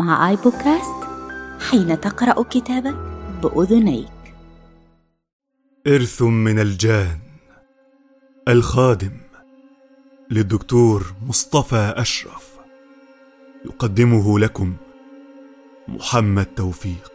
مع آي بودكاست حين تقرأ كتابك بأذنيك إرث من الجان الخادم للدكتور مصطفى أشرف يقدمه لكم محمد توفيق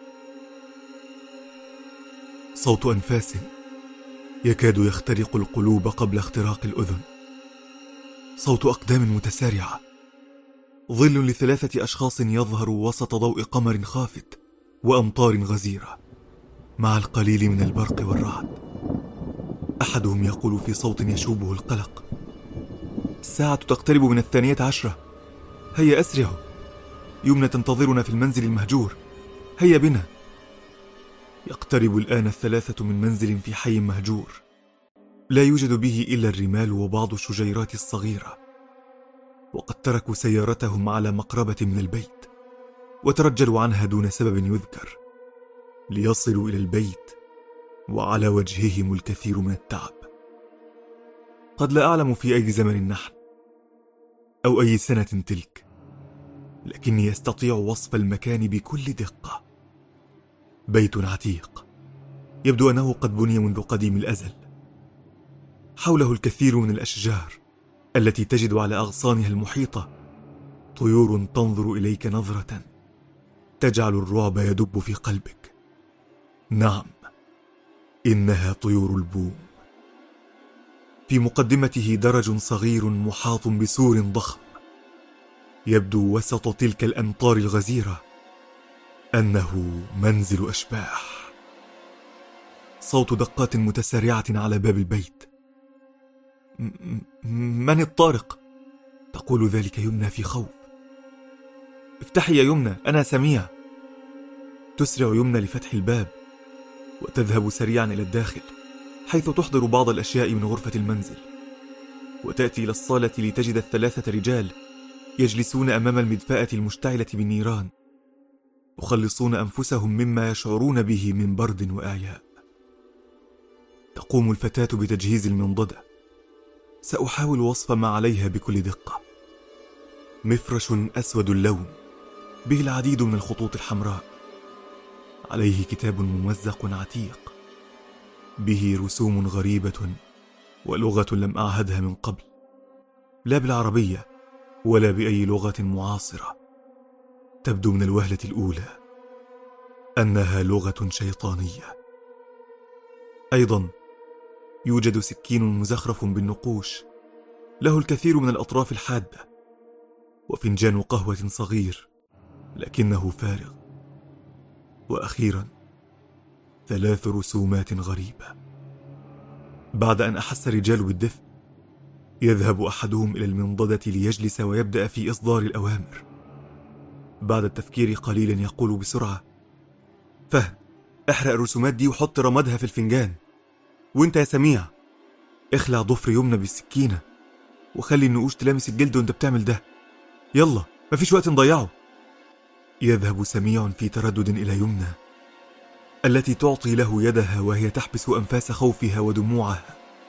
صوت أنفاس يكاد يخترق القلوب قبل اختراق الأذن صوت أقدام متسارعة ظل لثلاثة أشخاص يظهر وسط ضوء قمر خافت وأمطار غزيرة مع القليل من البرق والرعد أحدهم يقول في صوت يشوبه القلق الساعة تقترب من الثانية عشرة هيا أسرعوا يمنى تنتظرنا في المنزل المهجور هيا بنا يقترب الآن الثلاثة من منزل في حي مهجور لا يوجد به إلا الرمال وبعض الشجيرات الصغيرة وقد تركوا سيارتهم على مقربة من البيت وترجلوا عنها دون سبب يذكر ليصلوا إلى البيت وعلى وجههم الكثير من التعب قد لا أعلم في أي زمن نحن أو أي سنة تلك لكني أستطيع وصف المكان بكل دقة بيت عتيق يبدو أنه قد بني منذ قديم الأزل حوله الكثير من الأشجار التي تجد على أغصانها المحيطة طيور تنظر إليك نظرة تجعل الرعب يدب في قلبك نعم إنها طيور البوم في مقدمته درج صغير محاط بسور ضخم يبدو وسط تلك الأمطار الغزيرة أنه منزل أشباح صوت دقات متسارعة على باب البيت من الطارق؟ تقول ذلك يمنى في خوف افتحي يا يمنى أنا سميع تسرع يمنى لفتح الباب وتذهب سريعا إلى الداخل حيث تحضر بعض الأشياء من غرفة المنزل وتأتي إلى الصالة لتجد الثلاثة رجال يجلسون أمام المدفأة المشتعلة بالنيران يخلصون أنفسهم مما يشعرون به من برد وإعياء تقوم الفتاة بتجهيز المنضدة سأحاول وصف ما عليها بكل دقة مفرش أسود اللون به العديد من الخطوط الحمراء عليه كتاب ممزق عتيق به رسوم غريبة ولغة لم أعهدها من قبل لا بالعربية ولا بأي لغة معاصرة تبدو من الوهلة الأولى أنها لغة شيطانية أيضا يوجد سكين مزخرف بالنقوش له الكثير من الأطراف الحادة وفنجان قهوة صغير لكنه فارغ وأخيرا ثلاث رسومات غريبة بعد أن أحس الرجال بالدفء يذهب أحدهم إلى المنضدة ليجلس ويبدأ في إصدار الأوامر بعد التفكير قليلا يقول بسرعة فهد احرق الرسومات دي وحط رمادها في الفنجان وانت يا سميع اخلع ضفر يمنى بالسكينة وخلي النقوش تلامس الجلد وانت بتعمل ده يلا مفيش وقت نضيعه يذهب سميع في تردد إلى يمنى التي تعطي له يدها وهي تحبس أنفاس خوفها ودموعها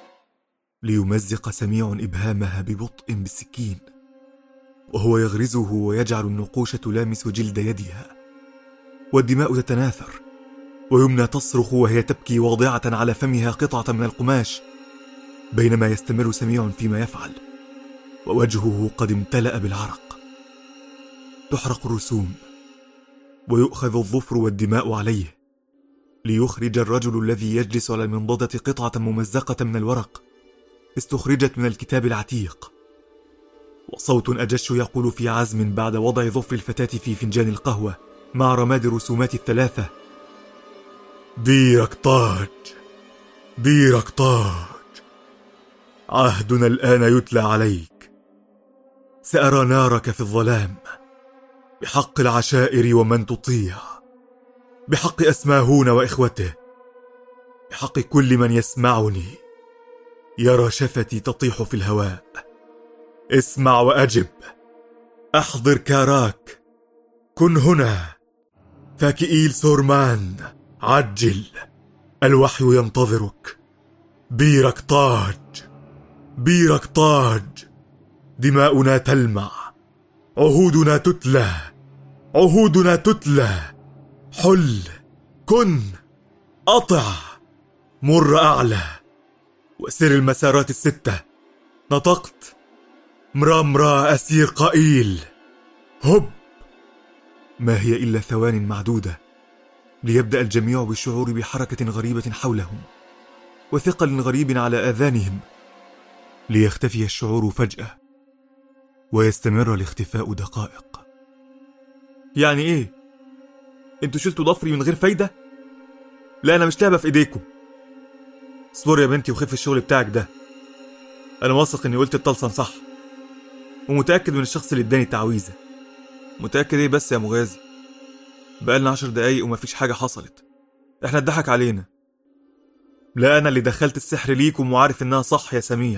ليمزق سميع إبهامها ببطء بالسكين وهو يغرزه ويجعل النقوش تلامس جلد يدها والدماء تتناثر ويمنى تصرخ وهي تبكي واضعة على فمها قطعة من القماش بينما يستمر سميع فيما يفعل ووجهه قد امتلأ بالعرق تحرق الرسوم ويؤخذ الظفر والدماء عليه ليخرج الرجل الذي يجلس على المنضدة قطعة ممزقة من الورق استخرجت من الكتاب العتيق وصوت أجش يقول في عزم بعد وضع ظفر الفتاة في فنجان القهوة مع رماد الرسومات الثلاثة ديرك طاج ديرك طاج عهدنا الآن يتلى عليك سأرى نارك في الظلام بحق العشائر ومن تطيع بحق أسماهون وإخوته بحق كل من يسمعني يرى شفتي تطيح في الهواء اسمع وأجب أحضر كاراك كن هنا فاكئيل سورمان عجل الوحي ينتظرك بيرك طاج بيرك طاج دماؤنا تلمع عهودنا تتلى عهودنا تتلى حل كن أطع مر أعلى وسر المسارات الستة نطقت مرا مرا أسير قائل هب ما هي إلا ثوان معدودة ليبدأ الجميع بالشعور بحركة غريبة حولهم وثقل غريب على آذانهم ليختفي الشعور فجأة ويستمر الاختفاء دقائق يعني ايه انتوا شلتوا ضفري من غير فايدة لا انا مش لعبة في ايديكم اصبر يا بنتي وخف الشغل بتاعك ده انا واثق اني قلت الطلسم صح ومتأكد من الشخص اللي اداني التعويذة متأكد ايه بس يا مغازي بقالنا عشر دقايق ومفيش حاجة حصلت احنا اتضحك علينا لا انا اللي دخلت السحر ليكم وعارف انها صح يا سميع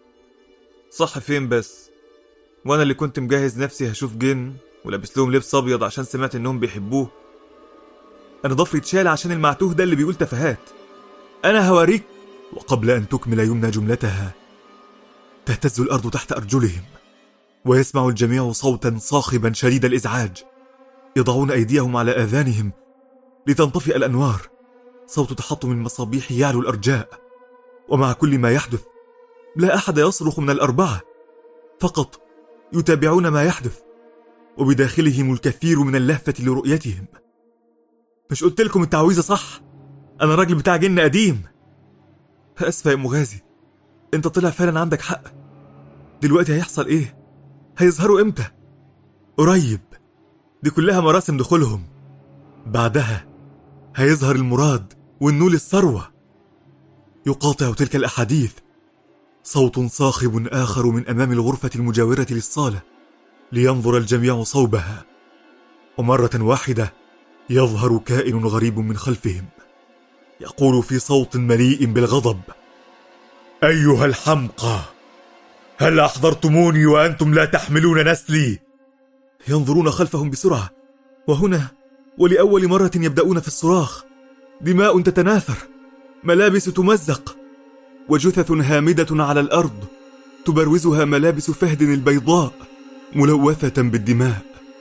صح فين بس وانا اللي كنت مجهز نفسي هشوف جن ولابس لهم لبس ابيض عشان سمعت انهم بيحبوه انا ضفري اتشال عشان المعتوه ده اللي بيقول تفاهات انا هوريك وقبل ان تكمل يمنى جملتها تهتز الارض تحت ارجلهم ويسمع الجميع صوتا صاخبا شديد الازعاج يضعون ايديهم على اذانهم لتنطفئ الانوار صوت تحطم المصابيح يعلو الارجاء ومع كل ما يحدث لا احد يصرخ من الاربعه فقط يتابعون ما يحدث وبداخلهم الكثير من اللهفه لرؤيتهم مش قلت لكم التعويذه صح انا راجل بتاع جن قديم اسفه يا مغازي انت طلع فعلا عندك حق دلوقتي هيحصل ايه هيظهروا امتى قريب دي كلها مراسم دخولهم بعدها هيظهر المراد والنول الثروة يقاطع تلك الأحاديث صوت صاخب آخر من أمام الغرفة المجاورة للصالة لينظر الجميع صوبها ومرة واحدة يظهر كائن غريب من خلفهم يقول في صوت مليء بالغضب أيها الحمقى هل أحضرتموني وأنتم لا تحملون نسلي ينظرون خلفهم بسرعة وهنا ولأول مرة يبدأون في الصراخ دماء تتناثر ملابس تمزق وجثث هامدة على الأرض تبروزها ملابس فهد البيضاء ملوثة بالدماء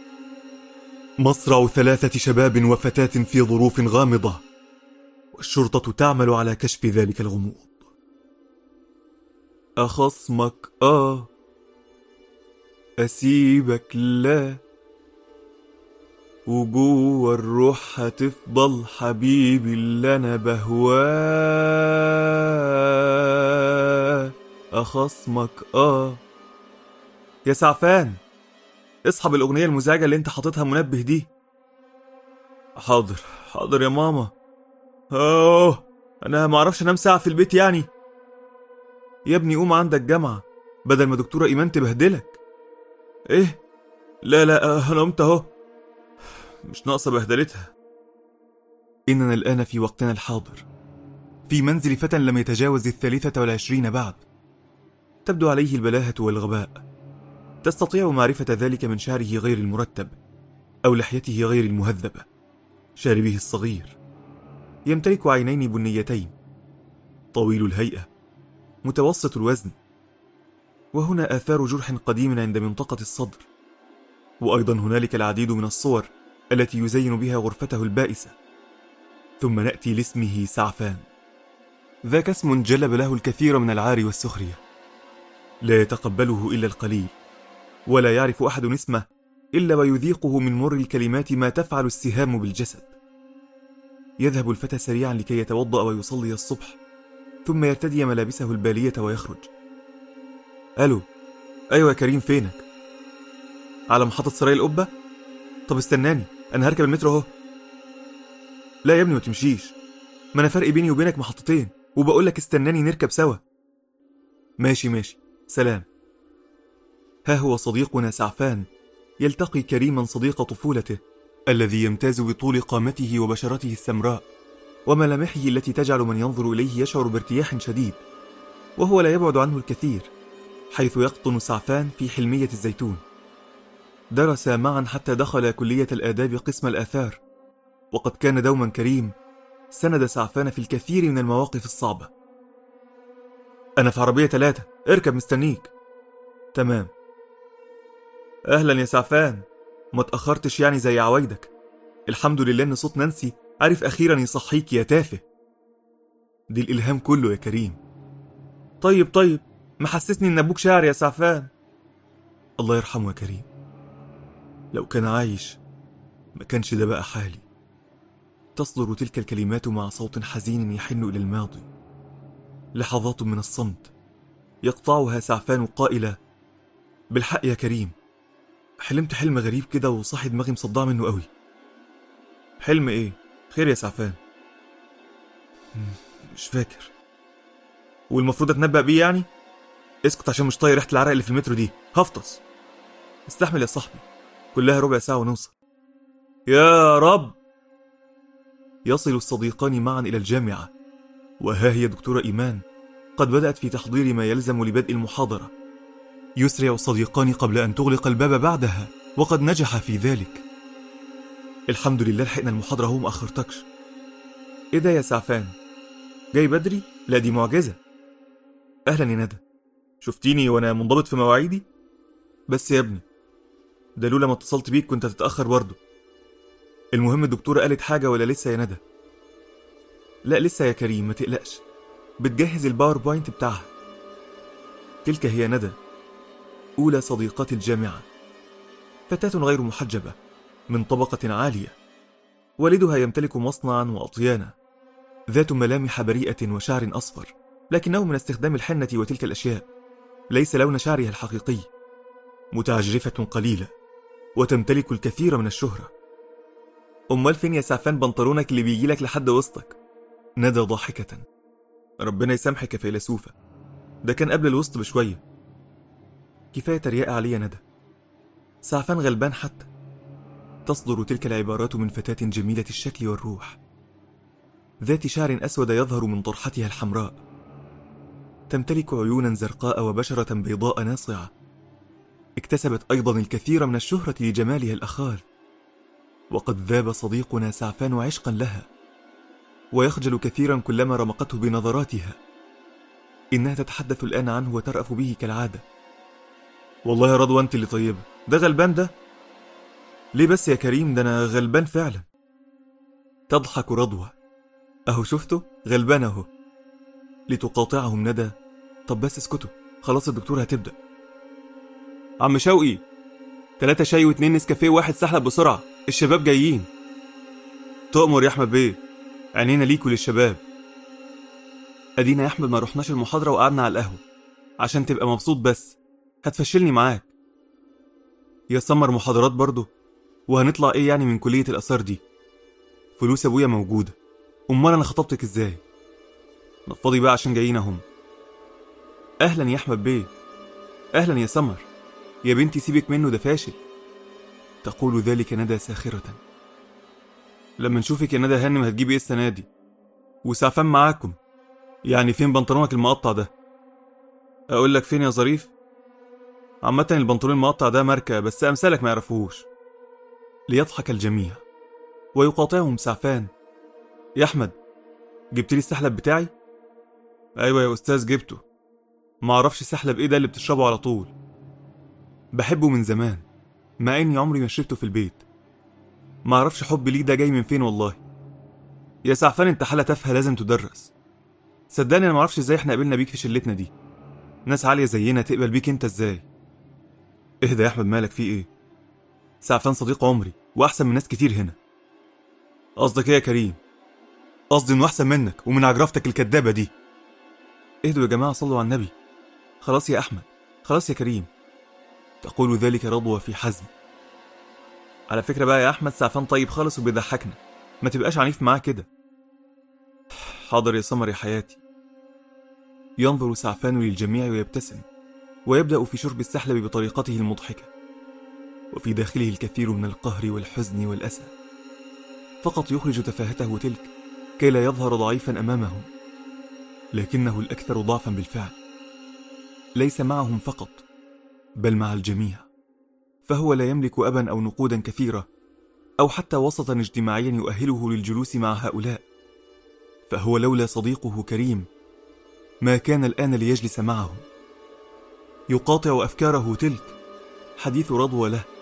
مصرع ثلاثة شباب وفتاة في ظروف غامضة والشرطة تعمل على كشف ذلك الغموض أخصمك آه أسيبك لا وجوه الروح هتفضل حبيبي اللي انا بهواه اخصمك اه يا سعفان اصحى بالاغنيه المزعجه اللي انت حاططها منبه دي حاضر حاضر يا ماما اوه انا ما اعرفش انام ساعه في البيت يعني يا ابني قوم عندك جامعه بدل ما دكتوره ايمان تبهدلك ايه لا لا انا قمت اهو مش ناقصة بهدلتها إننا الآن في وقتنا الحاضر في منزل فتى لم يتجاوز الثالثة والعشرين بعد تبدو عليه البلاهة والغباء تستطيع معرفة ذلك من شعره غير المرتب أو لحيته غير المهذبة شاربه الصغير يمتلك عينين بنيتين طويل الهيئة متوسط الوزن وهنا آثار جرح قديم عند منطقة الصدر وأيضا هنالك العديد من الصور التي يزين بها غرفته البائسة ثم نأتي لاسمه سعفان ذاك اسم جلب له الكثير من العار والسخرية لا يتقبله إلا القليل ولا يعرف أحد اسمه إلا ويذيقه من مر الكلمات ما تفعل السهام بالجسد يذهب الفتى سريعا لكي يتوضأ ويصلي الصبح ثم يرتدي ملابسه البالية ويخرج ألو أيوة يا كريم فينك على محطة سراي القبة طب استناني انا هركب المترو اهو لا يا ابني ما تمشيش ما انا فرق بيني وبينك محطتين وبقول لك استناني نركب سوا ماشي ماشي سلام ها هو صديقنا سعفان يلتقي كريما صديق طفولته الذي يمتاز بطول قامته وبشرته السمراء وملامحه التي تجعل من ينظر اليه يشعر بارتياح شديد وهو لا يبعد عنه الكثير حيث يقطن سعفان في حلميه الزيتون درسا معا حتى دخل كلية الآداب قسم الآثار وقد كان دوما كريم سند سعفان في الكثير من المواقف الصعبة أنا في عربية ثلاثة اركب مستنيك تمام أهلا يا سعفان ما تأخرتش يعني زي عوايدك الحمد لله إن صوت نانسي عرف أخيرا يصحيك يا تافه دي الإلهام كله يا كريم طيب طيب محسسني إن أبوك شاعر يا سعفان الله يرحمه يا كريم لو كان عايش ما كانش ده بقى حالي تصدر تلك الكلمات مع صوت حزين يحن إلى الماضي لحظات من الصمت يقطعها سعفان قائلا بالحق يا كريم حلمت حلم غريب كده وصحي دماغي مصدعة منه قوي حلم ايه خير يا سعفان مش فاكر والمفروض اتنبأ بيه يعني اسكت عشان مش طايق ريحة العرق اللي في المترو دي هفطس استحمل يا صاحبي كلها ربع ساعة ونوصل يا رب يصل الصديقان معا إلى الجامعة وها هي دكتورة إيمان قد بدأت في تحضير ما يلزم لبدء المحاضرة يسرع الصديقان قبل أن تغلق الباب بعدها وقد نجح في ذلك الحمد لله لحقنا المحاضرة هو مأخرتكش إيه ده يا سعفان جاي بدري؟ لا دي معجزة أهلا يا ندى شفتيني وأنا منضبط في مواعيدي؟ بس يا ابني ده لولا ما اتصلت بيك كنت هتتأخر برضه المهم الدكتورة قالت حاجة ولا لسه يا ندى؟ لا لسه يا كريم ما تقلقش بتجهز الباوربوينت بتاعها تلك هي ندى أولى صديقات الجامعة فتاة غير محجبة من طبقة عالية والدها يمتلك مصنعا وأطيانا ذات ملامح بريئة وشعر أصفر لكنه من استخدام الحنة وتلك الأشياء ليس لون شعرها الحقيقي متعجرفة قليلة وتمتلك الكثير من الشهرة أمال فين يا سعفان بنطلونك اللي بيجيلك لحد وسطك ندى ضاحكة ربنا يسامحك يا فيلسوفة ده كان قبل الوسط بشوية كفاية تريقة علي يا ندى سعفان غلبان حتى تصدر تلك العبارات من فتاة جميلة الشكل والروح ذات شعر أسود يظهر من طرحتها الحمراء تمتلك عيونا زرقاء وبشرة بيضاء ناصعة اكتسبت أيضا الكثير من الشهرة لجمالها الأخال وقد ذاب صديقنا سعفان عشقا لها ويخجل كثيرا كلما رمقته بنظراتها إنها تتحدث الآن عنه وترأف به كالعادة والله يا رضوى أنت اللي طيبة ده غلبان ده ليه بس يا كريم ده أنا غلبان فعلا تضحك رضوى أهو شفته غلبان أهو لتقاطعهم ندى طب بس اسكتوا خلاص الدكتورة هتبدأ عم شوقي تلاتة شاي واتنين نسكافيه وواحد سحلب بسرعة الشباب جايين تؤمر يا أحمد بيه عينينا ليك وللشباب أدينا يا أحمد ما رحناش المحاضرة وقعدنا على القهوة عشان تبقى مبسوط بس هتفشلني معاك يا سمر محاضرات برضه وهنطلع ايه يعني من كلية الآثار دي فلوس أبويا موجودة أمال أنا خطبتك إزاي نفضي بقى عشان جايين أهم أهلا يا أحمد بيه أهلا يا سمر يا بنتي سيبك منه ده فاشل تقول ذلك ندى ساخرة لما نشوفك يا ندى هانم هتجيبي ايه السنة دي وسعفان معاكم يعني فين بنطلونك المقطع ده اقول لك فين يا ظريف عامة البنطلون المقطع ده ماركة بس امثالك ما يعرفوهوش ليضحك الجميع ويقاطعهم سعفان يا احمد جبت لي السحلب بتاعي ايوه يا استاذ جبته ما اعرفش السحلب ايه ده اللي بتشربه على طول بحبه من زمان مع اني عمري ما شربته في البيت ما اعرفش حبي ليه ده جاي من فين والله يا سعفان انت حالة تافهة لازم تدرس صدقني انا ما اعرفش ازاي احنا قابلنا بيك في شلتنا دي ناس عالية زينا تقبل بيك انت ازاي اهدى يا احمد مالك في ايه سعفان صديق عمري واحسن من ناس كتير هنا قصدك ايه يا كريم قصدي انه احسن منك ومن عجرفتك الكدابة دي اهدوا يا جماعة صلوا على النبي خلاص يا احمد خلاص يا كريم تقول ذلك رضوى في حزم على فكرة بقى يا أحمد سعفان طيب خالص وبيضحكنا ما تبقاش عنيف معاه كده حاضر يا سمر يا حياتي ينظر سعفان للجميع ويبتسم ويبدأ في شرب السحلب بطريقته المضحكة وفي داخله الكثير من القهر والحزن والأسى فقط يخرج تفاهته تلك كي لا يظهر ضعيفا أمامهم لكنه الأكثر ضعفا بالفعل ليس معهم فقط بل مع الجميع فهو لا يملك أبا أو نقودا كثيرة أو حتى وسطا اجتماعيا يؤهله للجلوس مع هؤلاء فهو لولا صديقه كريم ما كان الآن ليجلس معهم يقاطع أفكاره تلك حديث رضوى له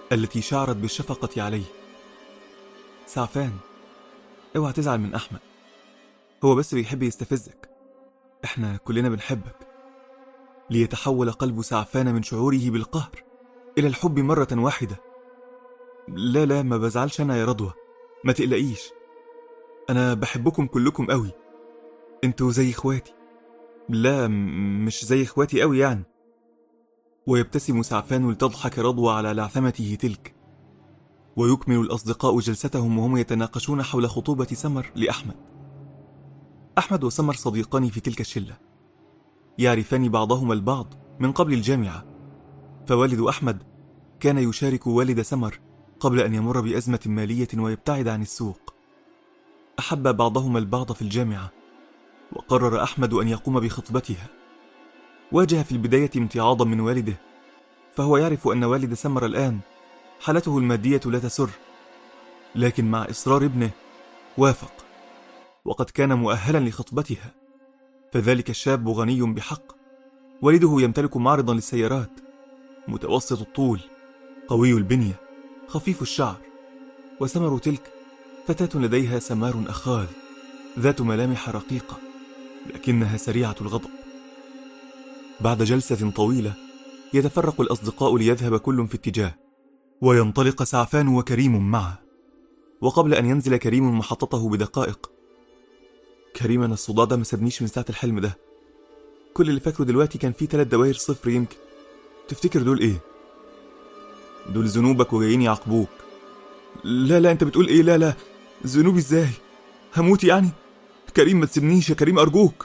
التي شعرت بالشفقة عليه سعفان اوعى تزعل من أحمد هو بس بيحب يستفزك احنا كلنا بنحبك ليتحول قلب سعفان من شعوره بالقهر إلى الحب مرة واحدة لا لا ما بزعلش أنا يا رضوى ما تقلقيش أنا بحبكم كلكم قوي انتوا زي اخواتي لا م- مش زي اخواتي قوي يعني ويبتسم سعفان لتضحك رضوى على لعثمته تلك ويكمل الأصدقاء جلستهم وهم يتناقشون حول خطوبة سمر لأحمد أحمد وسمر صديقان في تلك الشلة يعرفان بعضهما البعض من قبل الجامعة فوالد أحمد كان يشارك والد سمر قبل أن يمر بأزمة مالية ويبتعد عن السوق أحب بعضهما البعض في الجامعة وقرر أحمد أن يقوم بخطبتها واجه في البداية امتعاضا من والده فهو يعرف أن والد سمر الآن حالته المادية لا تسر لكن مع إصرار ابنه وافق وقد كان مؤهلا لخطبتها فذلك الشاب غني بحق والده يمتلك معرضا للسيارات متوسط الطول قوي البنية خفيف الشعر وسمر تلك فتاة لديها سمار أخاذ ذات ملامح رقيقة لكنها سريعة الغضب بعد جلسة طويلة يتفرق الأصدقاء ليذهب كل في اتجاه وينطلق سعفان وكريم معه وقبل أن ينزل كريم محطته بدقائق كريم أنا الصداع ده ما سابنيش من ساعة الحلم ده كل اللي فاكره دلوقتي كان فيه تلات دواير صفر يمكن تفتكر دول ايه دول ذنوبك وجايين يعاقبوك لا لا انت بتقول ايه لا لا ذنوبي ازاي هموت يعني كريم ما تسيبنيش يا كريم ارجوك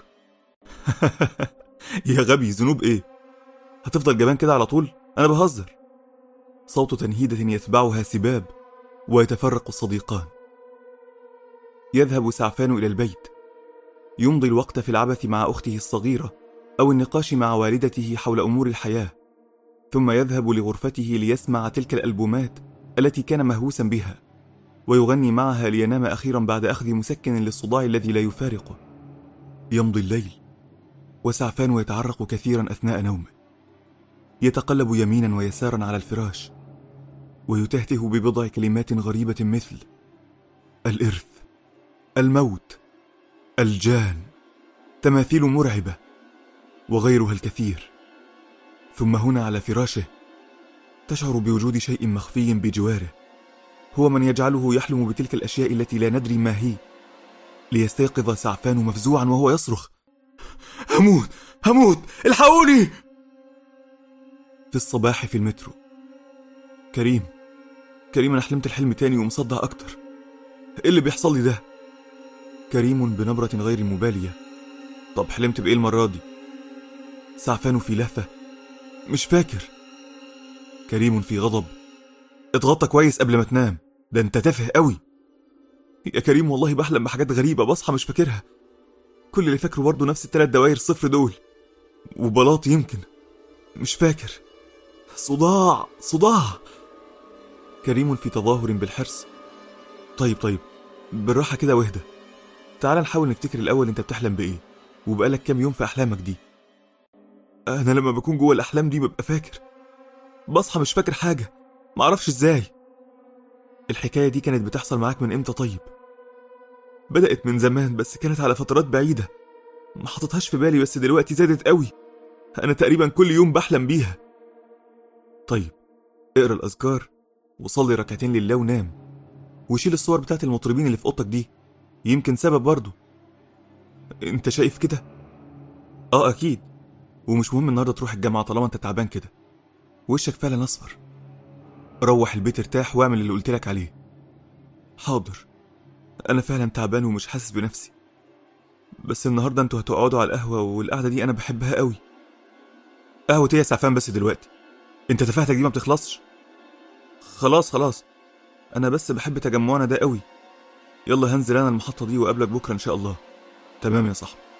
يا غبي ذنوب ايه هتفضل جبان كده على طول انا بهزر صوت تنهيدة يتبعها سباب ويتفرق الصديقان يذهب سعفان إلى البيت يمضي الوقت في العبث مع أخته الصغيرة أو النقاش مع والدته حول أمور الحياة ثم يذهب لغرفته ليسمع تلك الألبومات التي كان مهووسا بها ويغني معها لينام أخيرا بعد أخذ مسكن للصداع الذي لا يفارقه يمضي الليل وسعفان يتعرق كثيرا أثناء نومه يتقلب يمينا ويسارا على الفراش ويتهته ببضع كلمات غريبة مثل الإرث الموت الجان تماثيل مرعبة وغيرها الكثير ثم هنا على فراشه تشعر بوجود شيء مخفي بجواره هو من يجعله يحلم بتلك الأشياء التي لا ندري ما هي ليستيقظ سعفان مفزوعا وهو يصرخ هموت هموت الحقوني في الصباح في المترو كريم كريم انا حلمت الحلم تاني ومصدع اكتر ايه اللي بيحصل لي ده كريم بنبرة غير مبالية طب حلمت بايه المرة دي سعفان في لهفة مش فاكر كريم في غضب اتغطى كويس قبل ما تنام ده انت تافه قوي يا كريم والله بحلم بحاجات غريبة بصحى مش فاكرها كل اللي فاكره برضه نفس التلات دواير صفر دول وبلاط يمكن مش فاكر صداع صداع كريم في تظاهر بالحرص طيب طيب بالراحة كده واهدى تعال نحاول نفتكر الأول أنت بتحلم بإيه وبقالك كام يوم في أحلامك دي أنا لما بكون جوه الأحلام دي ببقى فاكر بصحى مش فاكر حاجة معرفش إزاي الحكاية دي كانت بتحصل معاك من إمتى طيب بدأت من زمان بس كانت على فترات بعيدة ما حطيتهاش في بالي بس دلوقتي زادت قوي أنا تقريبا كل يوم بحلم بيها طيب اقرا الأذكار وصلي ركعتين لله ونام وشيل الصور بتاعت المطربين اللي في اوضتك دي يمكن سبب برضه انت شايف كده اه اكيد ومش مهم النهارده تروح الجامعه طالما انت تعبان كده وشك فعلا اصفر روح البيت ارتاح واعمل اللي قلت لك عليه حاضر انا فعلا تعبان ومش حاسس بنفسي بس النهارده انتوا هتقعدوا على القهوه والقعده دي انا بحبها قوي قهوه ايه يا سعفان بس دلوقتي انت تفاهتك دي ما بتخلصش خلاص خلاص انا بس بحب تجمعنا ده قوي يلا هنزل انا المحطه دي وقابلك بكره ان شاء الله تمام يا صاحبي